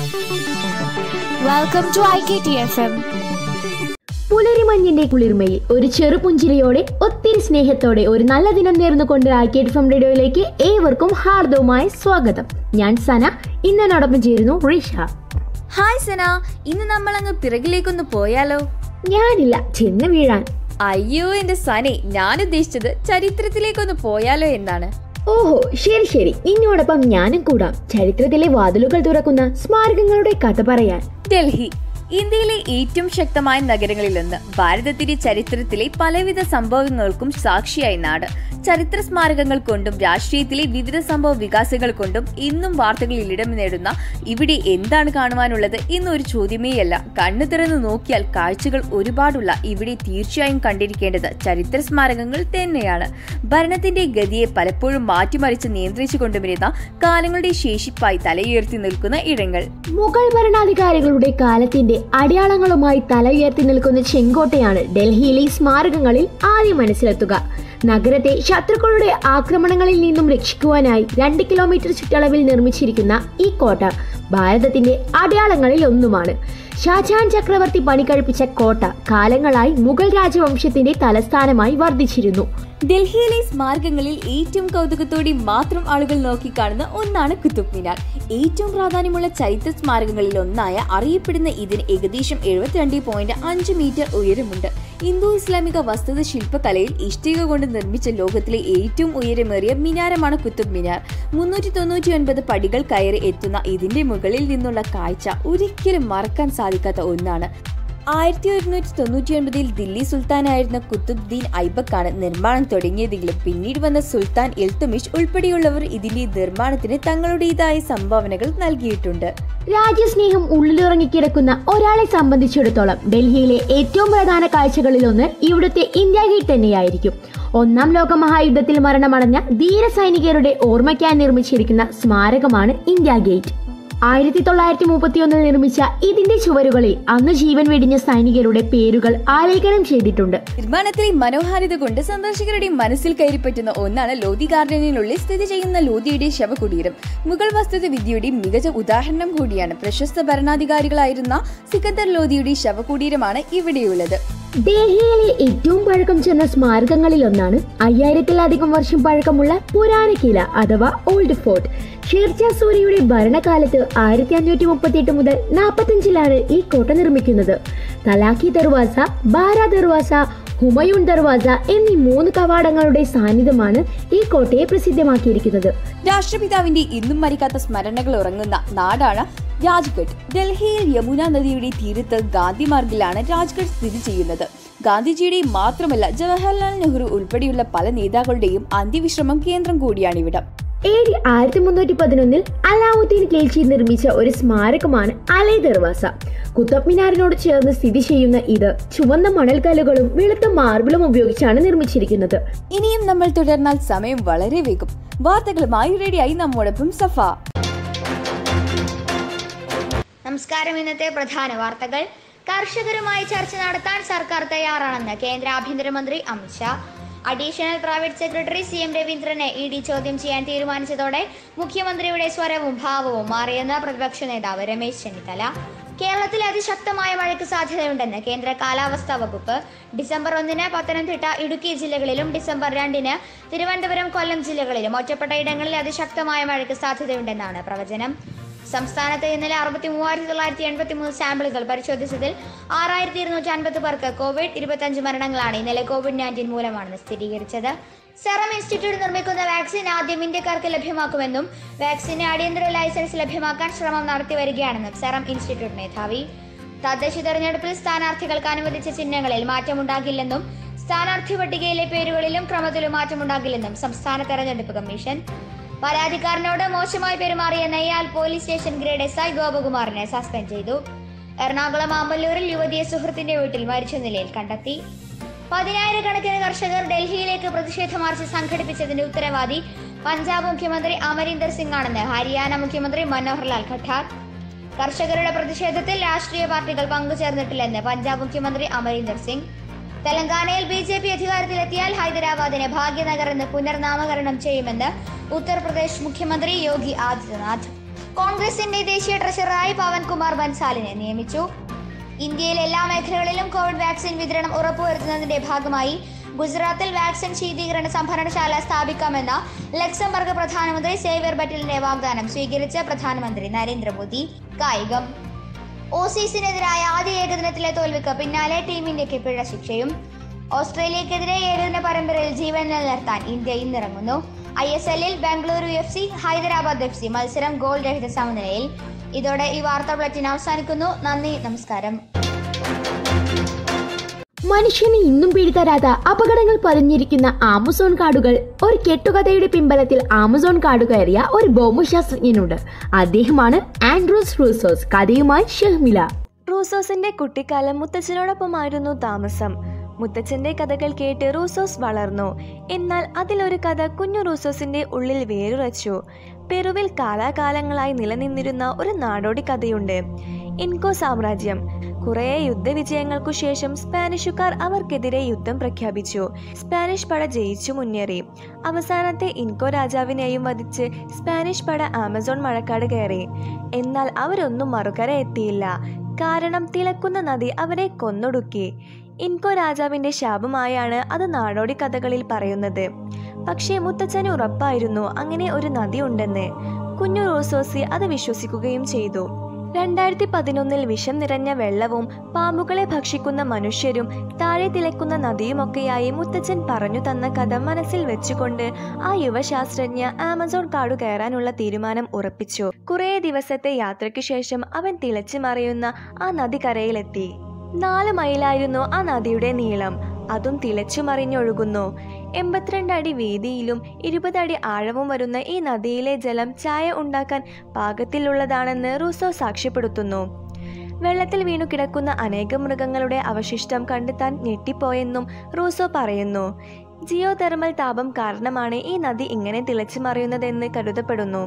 Welcome to IKTFM. പുലരിമഞ്ഞിന്റെ കുളിർമയിൽ ഒരു ചെറുപുഞ്ചിരിയോടെ ഒത്തിരി സ്നേഹത്തോടെ ഒരു നല്ല ദിനം നേർന്നുകൊണ്ട് ആർക്കേഡ് ഫ്രം റേഡിയോയിലേക്ക് ഏവർക്കും ഹാർദവുമായ സ്വാഗതം ഞാൻ സന ഇന്നോടൊപ്പം ചേരുന്നു റിഷ ഹായ് സന ഇന്ന് നമ്മൾ അങ്ങ് പിറകിലേക്കൊന്ന് പോയാലോ ഞാനില്ല ചെന്ന് വീഴാൻ അയ്യോ എന്റെ സനെ ഞാൻ ഉദ്ദേശിച്ചത് ചരിത്രത്തിലേക്കൊന്ന് പോയാലോ എന്നാണ് ഓഹോ ശരി ശരി നിന്നോടൊപ്പം ഞാനും കൂടാം ചരിത്രത്തിലെ വാതിലുകൾ തുറക്കുന്ന സ്മാരകങ്ങളുടെ കഥ പറയാൻ ഡൽഹി ഇന്ത്യയിലെ ഏറ്റവും ശക്തമായ നഗരങ്ങളിലൊന്ന് ഭാരതത്തിന്റെ ചരിത്രത്തിലെ പലവിധ സംഭവങ്ങൾക്കും സാക്ഷിയായ നാട് ചരിത്ര സ്മാരകങ്ങൾ കൊണ്ടും രാഷ്ട്രീയത്തിലെ വിവിധ സംഭവ വികാസങ്ങൾ കൊണ്ടും ഇന്നും വാർത്തകളിൽ ഇടം നേടുന്ന ഇവിടെ എന്താണ് കാണുവാനുള്ളത് എന്നൊരു ചോദ്യമേയല്ല കണ്ണു തുറന്ന് നോക്കിയാൽ കാഴ്ചകൾ ഒരുപാടുള്ള ഇവിടെ തീർച്ചയായും കണ്ടിരിക്കേണ്ടത് ചരിത്ര സ്മാരകങ്ങൾ തന്നെയാണ് ഭരണത്തിന്റെ ഗതിയെ പലപ്പോഴും മാറ്റിമറിച്ച് നിയന്ത്രിച്ചു കൊണ്ടുവരുന്ന കാലങ്ങളുടെ ശേഷിപ്പായി തലയുയർത്തി നിൽക്കുന്ന ഇടങ്ങൾ മുഗൾ ഭരണാധികാരികളുടെ കാലത്തിന്റെ അടയാളങ്ങളുമായി തല ഉയർത്തി നിൽക്കുന്ന ചെങ്കോട്ടയാണ് ഡൽഹിയിലെ സ്മാരകങ്ങളിൽ ആദ്യം മനസ്സിലെത്തുക നഗരത്തെ ശത്രുക്കളുടെ ആക്രമണങ്ങളിൽ നിന്നും രക്ഷിക്കുവാനായി രണ്ട് കിലോമീറ്റർ ചുറ്റളവിൽ നിർമ്മിച്ചിരിക്കുന്ന ഈ കോട്ട ഭാരതത്തിന്റെ അടയാളങ്ങളിൽ ഒന്നുമാണ് ഷാജഹാൻ ചക്രവർത്തി പണികഴിപ്പിച്ച കോട്ട കാലങ്ങളായി മുഗൾ രാജവംശത്തിന്റെ തലസ്ഥാനമായി വർദ്ധിച്ചിരുന്നു ഡൽഹിയിലെ സ്മാരകങ്ങളിൽ ഏറ്റവും കൗതുകത്തോടെ മാത്രം ആളുകൾ നോക്കിക്കാണുന്ന ഒന്നാണ് കുത്തുബ് മിനാർ ഏറ്റവും പ്രാധാന്യമുള്ള ചരിത്ര സ്മാരകങ്ങളിൽ ഒന്നായ അറിയപ്പെടുന്ന ഇതിന് ഏകദേശം എഴുപത്തിരണ്ട് പോയിന്റ് അഞ്ച് മീറ്റർ ഉയരമുണ്ട് ഇന്തോ ഇസ്ലാമിക വസ്തുത ശില്പകലയിൽ ഇഷ്ടിക കൊണ്ട് നിർമ്മിച്ച ലോകത്തിലെ ഏറ്റവും ഉയരമേറിയ മിനാരമാണ് കുത്തുബ് മിനാർ മുന്നൂറ്റി തൊണ്ണൂറ്റി ഒൻപത് പടികൾ കയറി എത്തുന്ന ഇതിന്റെ മുകളിൽ നിന്നുള്ള കാഴ്ച ഒരിക്കലും മറക്കാൻ സാധിക്കാത്ത ഒന്നാണ് ആയിരത്തി ഒരുന്നൂറ്റി തൊണ്ണൂറ്റി ഒൻപതിൽ ദില്ലി സുൽത്താനായിരുന്ന കുത്തുബ്ദീൻ ഐബക്കാണ് നിർമ്മാണം തുടങ്ങിയതെങ്കിലും പിന്നീട് വന്ന സുൽത്താൻ ഇൽത്തുമിഷ് ഉൾപ്പെടെയുള്ളവർ ഇതിന്റെ നിർമ്മാണത്തിന് തങ്ങളുടേതായ സംഭാവനകൾ നൽകിയിട്ടുണ്ട് രാജ്യസ്നേഹം ഉള്ളിലുറങ്ങിക്കിടക്കുന്ന ഒരാളെ സംബന്ധിച്ചിടത്തോളം ഡൽഹിയിലെ ഏറ്റവും പ്രധാന കാഴ്ചകളിലൊന്ന് ഇവിടുത്തെ ഇന്ത്യ ഗേറ്റ് തന്നെയായിരിക്കും ഒന്നാം ലോക മഹായുദ്ധത്തിൽ മരണമടഞ്ഞ ധീര സൈനികരുടെ ഓർമ്മയ്ക്കായി നിർമ്മിച്ചിരിക്കുന്ന സ്മാരകമാണ് ഇന്ത്യ ഗേറ്റ് ആയിരത്തി തൊള്ളായിരത്തി മുപ്പത്തിയൊന്നിൽ നിർമ്മിച്ച ഇതിന്റെ ചുവരുകളിൽ അന്ന് ജീവൻ വെടിഞ്ഞ സൈനികരുടെ പേരുകൾ ആലേഖനം ചെയ്തിട്ടുണ്ട് നിർമ്മാണത്തിലെ മനോഹാരിത കൊണ്ട് സന്ദർശകരുടെ മനസ്സിൽ കയറിപ്പറ്റുന്ന ഒന്നാണ് ലോധി ഗാർഡനിനുള്ളിൽ സ്ഥിതി ചെയ്യുന്ന ലോധിയുടെ ശവകുടീരം മുഗൾ വസ്തുത വിദ്യയുടെ മികച്ച ഉദാഹരണം കൂടിയാണ് പ്രശസ്ത ഭരണാധികാരികളായിരുന്ന സിക്കന്ദർ ലോധിയുടെ ശവകുടീരമാണ് ഇവിടെയുള്ളത് ഡൽഹിയിലെ ഏറ്റവും പഴക്കം ചെന്ന സ്മാരകങ്ങളിലൊന്നാണ് അയ്യായിരത്തിലധികം വർഷം പഴക്കമുള്ള പുരാന കില അഥവാ ഓൾഡ് ഫോർട്ട് ഷേർജാ സൂരിയുടെ ഭരണകാലത്ത് ആയിരത്തി അഞ്ഞൂറ്റി മുപ്പത്തിയെട്ട് മുതൽ നാൽപ്പത്തഞ്ചിലാണ് ഈ കോട്ട നിർമ്മിക്കുന്നത് തലാഖി ദർവാസ ബാര ദർവാസ ഹുമയൂൺ ദർവാസ എന്നീ മൂന്ന് കവാടങ്ങളുടെ സാന്നിധ്യമാണ് ഈ കോട്ടയെ പ്രസിദ്ധമാക്കിയിരിക്കുന്നത് രാഷ്ട്രപിതാവിന്റെ ഇന്നും മരിക്കാത്ത സ്മരണകൾ ഉറങ്ങുന്ന നാടാണ് രാജ്ഘട്ട് ഡൽഹിയിൽ യമുന നദിയുടെ തീരത്ത് ഗാന്ധി മാർഗിലാണ് രാജ്ഘട്ട് സ്ഥിതി ചെയ്യുന്നത് ഗാന്ധിജിയുടെ മാത്രമല്ല ജവഹർലാൽ നെഹ്റു ഉൾപ്പെടെയുള്ള പല നേതാക്കളുടെയും അന്ത്യവിശ്രമം കേന്ദ്രം കൂടിയാണിവിടം എ ഡി ആയിരത്തി മുന്നൂറ്റി പതിനൊന്നിൽ അലാവുദ്ദീൻ ഖിൽജി നിർമ്മിച്ച ഒരു സ്മാരകമാണ് അലൈ ദർവാസ കുത്തബ് മിനാറിനോട് ചേർന്ന് സ്ഥിതി ചെയ്യുന്ന ഇത് ചുവന്ന മണൽക്കല്ലുകളും വെളുത്ത മാർബിളും ഉപയോഗിച്ചാണ് നിർമ്മിച്ചിരിക്കുന്നത് ഇനിയും നമ്മൾ തുടർന്നാൽ സമയം വളരെ വേഗം വാർത്തകളുമായി റെഡിയായി നമ്മോടൊപ്പം സഫ നമസ്കാരം ഇന്നത്തെ പ്രധാന വാർത്തകൾ കർഷകരുമായി ചർച്ച നടത്താൻ സർക്കാർ തയ്യാറാണെന്ന് കേന്ദ്ര ആഭ്യന്തരമന്ത്രി Amit Shah additional private secretary C M രവീന്ദ്രനെ ഇ ഡി ചോദ്യം ചെയ്യാൻ തീരുമാനിച്ചതോടെ മുഖ്യമന്ത്രിയുടെ സ്വരവും ഭാവവും മാറിയെന്ന് പ്രതിപക്ഷ നേതാവ് രമേശ് ചെന്നിത്തല കേരളത്തിൽ അതിശക്തമായ മഴയ്ക്ക് സാധ്യതയുണ്ടെന്ന് കേന്ദ്ര കാലാവസ്ഥാ വകുപ്പ് ഡിസംബർ ഒന്നിന് പത്തനംതിട്ട ഇടുക്കി ജില്ലകളിലും ഡിസംബർ രണ്ടിന് തിരുവനന്തപുരം കൊല്ലം ജില്ലകളിലും ഒറ്റപ്പെട്ട ഇടങ്ങളിൽ അതിശക്തമായ മഴയ്ക്ക് സാധ്യതയുണ്ടെന്നാണ് പ്രവചനം സംസ്ഥാനത്ത് ഇന്നലെ അറുപത്തി മൂവായിരത്തി തൊള്ളായിരത്തി എൺപത്തി മൂന്ന് സാമ്പിളുകൾ പരിശോധിച്ചതിൽ ആറായിരത്തി ഇരുന്നൂറ്റി അൻപത് പേർക്ക് കോവിഡ് ഇരുപത്തഞ്ച് മരണങ്ങളാണ് ഇന്നലെ കോവിഡ് നയൻറ്റീൻ മൂലമാണെന്ന് സ്ഥിരീകരിച്ചത് സെറം ഇൻസ്റ്റിറ്റ്യൂട്ട് നിർമ്മിക്കുന്ന വാക്സിൻ ആദ്യം ഇന്ത്യക്കാർക്ക് ലഭ്യമാക്കുമെന്നും വാക്സിന് അടിയന്തര ലൈസൻസ് ലഭ്യമാക്കാൻ ശ്രമം നടത്തി വരികയാണെന്നും സെറം ഇൻസ്റ്റിറ്റ്യൂട്ട് മേധാവി തദ്ദേശ തെരഞ്ഞെടുപ്പിൽ സ്ഥാനാർത്ഥികൾക്ക് അനുവദിച്ച ചിഹ്നങ്ങളിൽ മാറ്റമുണ്ടാകില്ലെന്നും സ്ഥാനാർത്ഥി പട്ടികയിലെ പേരുകളിലും ക്രമത്തിലും മാറ്റമുണ്ടാകില്ലെന്നും സംസ്ഥാന തെരഞ്ഞെടുപ്പ് കമ്മീഷൻ പരാതിക്കാരനോട് മോശമായി പെരുമാറിയ നെയ്യാൽ police station grade S I ഗോപകുമാറിനെ സസ്പെൻഡ് ചെയ്തു എറണാകുളം ആമ്പല്ലൂരിൽ യുവതിയെ സുഹൃത്തിന്റെ വീട്ടിൽ മരിച്ച നിലയിൽ കണ്ടെത്തി പതിനായിരക്കണക്കിന് കർഷകർ ഡൽഹിയിലേക്ക് പ്രതിഷേധ മാർച്ച് സംഘടിപ്പിച്ചതിന്റെ ഉത്തരവാദി പഞ്ചാബ് മുഖ്യമന്ത്രി അമരീന്ദർ സിംഗ് ആണെന്ന് ഹരിയാന മുഖ്യമന്ത്രി മനോഹർലാൽ ഖട്ടാർ കർഷകരുടെ പ്രതിഷേധത്തിൽ രാഷ്ട്രീയ പാർട്ടികൾ പങ്കുചേർന്നിട്ടില്ലെന്ന് പഞ്ചാബ് മുഖ്യമന്ത്രി അമരീന്ദർ സിംഗ് തെലങ്കാനയിൽ ബി ജെ പി അധികാരത്തിലെത്തിയാൽ ഹൈദരാബാദിനെ ഭാഗ്യനഗർ എന്ന് പുനർനാമകരണം ചെയ്യുമെന്ന് ഉത്തർപ്രദേശ് മുഖ്യമന്ത്രി യോഗി ആദിത്യനാഥ് കോൺഗ്രസിന്റെ ദേശീയ ട്രഷററായി പവൻകുമാർ ബൻസാലിനെ നിയമിച്ചു ഇന്ത്യയിലെ എല്ലാ മേഖലകളിലും കോവിഡ് വാക്സിൻ വിതരണം ഉറപ്പുവരുത്തുന്നതിന്റെ ഭാഗമായി ഗുജറാത്തിൽ വാക്സിൻ ശീതീകരണ സംഭരണശാല സ്ഥാപിക്കാമെന്ന ലക്സംബർഗ് പ്രധാനമന്ത്രി സേവ്യർ ബറ്റലിന്റെ വാഗ്ദാനം സ്വീകരിച്ച പ്രധാനമന്ത്രി നരേന്ദ്രമോദി കായികം ഓസീസിനെതിരായ ആദ്യ ഏകദിനത്തിലെ തോൽവിക്ക് പിന്നാലെ ടീം ഇന്ത്യക്ക് പിഴ ശിക്ഷയും ഓസ്ട്രേലിയക്കെതിരെ ഏകദിന പരമ്പരയിൽ ജീവൻ നിലനിർത്താൻ ഇന്ത്യ ഇന്നിറങ്ങുന്നു ഐ എസ് എല്ലിൽ Bengaluru F C Hyderabad F C മത്സരം ഗോൾ രഹിത സമനിലയിൽ ഇതോടെ ഈ വാർത്താ ബുള്ളറ്റിൻ അവസാനിക്കുന്നു നന്ദി നമസ്കാരം മനുഷ്യനെ ഇന്നും പിടിതരാത്ത അപകടങ്ങൾ പതിഞ്ഞിരിക്കുന്ന ആമസോൺ കാടുകൾ ഒരു കെട്ടുകഥയുടെ പിമ്പലത്തിൽ ആമസോൺ കാട് കയറിയ ഒരു ഭൗമശാസ്ത്രജ്ഞനുണ്ട് അദ്ദേഹമാണ് ആൻഡ്രൂസ് റൂസോസ് കഥയുമായി ഷഹ്മില റൂസോസിന്റെ കുട്ടിക്കാലം മുത്തച്ഛനോടൊപ്പമായിരുന്നു താമസം മുത്തച്ഛന്റെ കഥകൾ കേട്ട് റൂസോസ് വളർന്നു എന്നാൽ അതിലൊരു കഥ കുഞ്ഞു റൂസോസിന്റെ ഉള്ളിൽ വേരുറച്ചു പെറുവിൽ കാലാകാലങ്ങളായി നിലനിന്നിരുന്ന ഒരു നാടോടി കഥയുണ്ട് ഇൻകോ സാമ്രാജ്യം കുറേ യുദ്ധവിജയങ്ങൾക്കു ശേഷം സ്പാനിഷുകാർ അവർക്കെതിരെ യുദ്ധം പ്രഖ്യാപിച്ചു സ്പാനിഷ് പട ജയിച്ചു മുന്നേറി അവസാനത്തെ ഇൻകോ രാജാവിനെയും വധിച്ച് സ്പാനിഷ് പട ആമസോൺ മഴക്കാട് കയറി എന്നാൽ അവരൊന്നും മറുകര എത്തിയില്ല കാരണം തിളക്കുന്ന നദി അവരെ കൊന്നൊടുക്കി ഇൻകോ രാജാവിന്റെ ശാപമായാണ് അത് നാടോടി കഥകളിൽ പറയുന്നത് പക്ഷേ മുത്തച്ഛന് ഉറപ്പായിരുന്നു അങ്ങനെ ഒരു നദി ഉണ്ടെന്ന് കുഞ്ഞു റോസോസി അത് വിശ്വസിക്കുകയും ചെയ്തു രണ്ടായിരത്തി പതിനൊന്നിൽ വിഷം നിറഞ്ഞ വെള്ളവും പാമ്പുകളെ ഭക്ഷിക്കുന്ന മനുഷ്യരും താഴെ തിളക്കുന്ന നദിയുമൊക്കെയായി മുത്തച്ഛൻ പറഞ്ഞു തന്ന കഥ മനസ്സിൽ വെച്ചുകൊണ്ട് ആ യുവശാസ്ത്രജ്ഞ ആമസോൺ കാടു കയറാനുള്ള തീരുമാനം ഉറപ്പിച്ചു കുറേ ദിവസത്തെ യാത്രയ്ക്കു ശേഷം അവൻ തിളച്ചു മറിയുന്ന ആ നദി കരയിലെത്തി നാല് മൈലായിരുന്നു ആ നദിയുടെ നീളം അതും തിളച്ചു മറിഞ്ഞൊഴുകുന്നു എൺപത്തിരണ്ട് അടി വീതിയിലും ഇരുപത് അടി ആഴവും വരുന്ന ഈ നദിയിലെ ജലം ചായ ഉണ്ടാക്കാൻ പാകത്തിലുള്ളതാണെന്ന് റൂസോ സാക്ഷ്യപ്പെടുത്തുന്നു വെള്ളത്തിൽ വീണു കിടക്കുന്ന അനേകം മൃഗങ്ങളുടെ അവശിഷ്ടം കണ്ടെത്താൻ ഞെട്ടിപ്പോയെന്നും റൂസോ പറയുന്നു ജിയോ തെർമൽ താപം കാരണമാണ് ഈ നദി ഇങ്ങനെ തിളച്ചു മറിയുന്നതെന്ന് കരുതപ്പെടുന്നു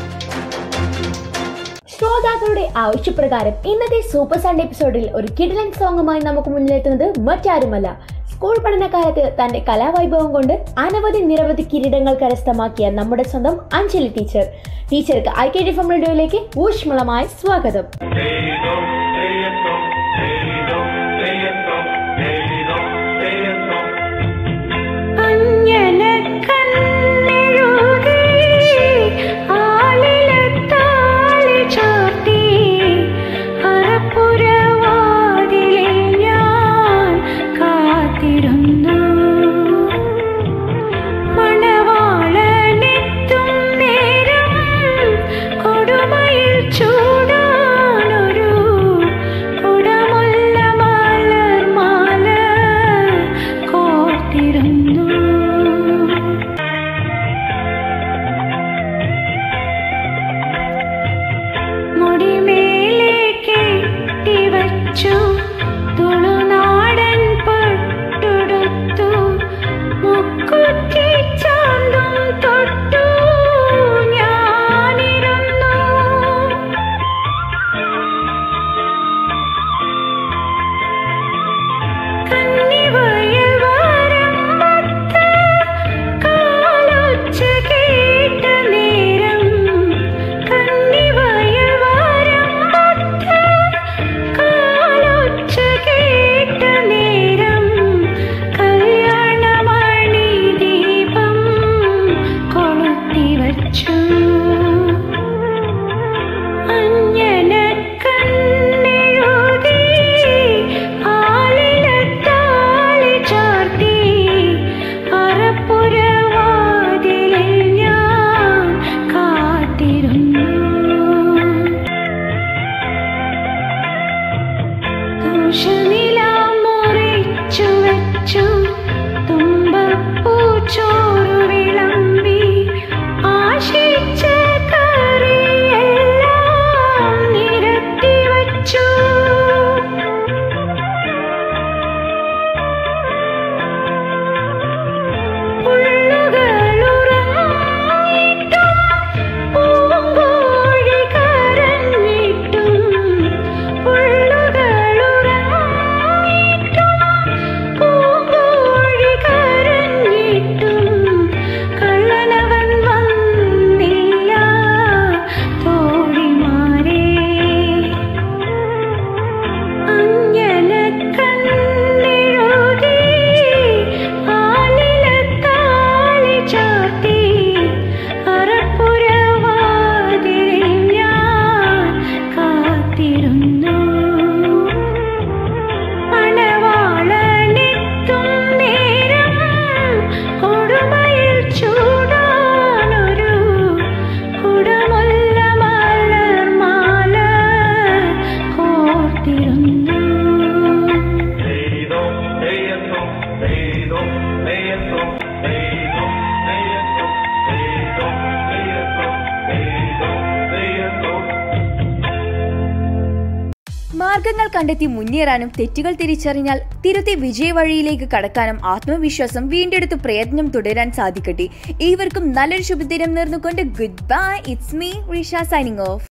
ശ്രോതാക്കളുടെ ആവശ്യപ്രകാരം ഇന്നത്തെ സൂപ്പർ സൺഡേ എപ്പിസോഡിൽ ഒരു കിഡിലൻ സോങ്ങുമായി നമുക്ക് മുന്നിലെത്തുന്നത് മറ്റാരുമല്ല സ്കൂൾ പഠനകാലത്ത് തന്റെ കലാവൈഭവം കൊണ്ട് അനവധി നിരവധി കിരീടങ്ങൾ കരസ്ഥമാക്കിയ നമ്മുടെ സ്വന്തം അഞ്ജലി ടീച്ചർ ടീച്ചർക്ക് ഐ കെ ഡി ഫം റേഡിയോയിലേക്ക് ഊഷ്മളമായ സ്വാഗതം കൊടുമയിൽ ചൂടാനൊരു മാർഗങ്ങൾ കണ്ടെത്തി മുന്നേറാനും തെറ്റുകൾ തിരിച്ചറിഞ്ഞാൽ തിരുത്തി വിജയവഴിയിലേക്ക് കടക്കാനും ആത്മവിശ്വാസം വീണ്ടെടുത്ത് പ്രയത്നം തുടരാൻ സാധിക്കട്ടെ ഏവർക്കും നല്ലൊരു ശുഭദിനം നേർന്നുകൊണ്ട് good bye it's me Risha signing of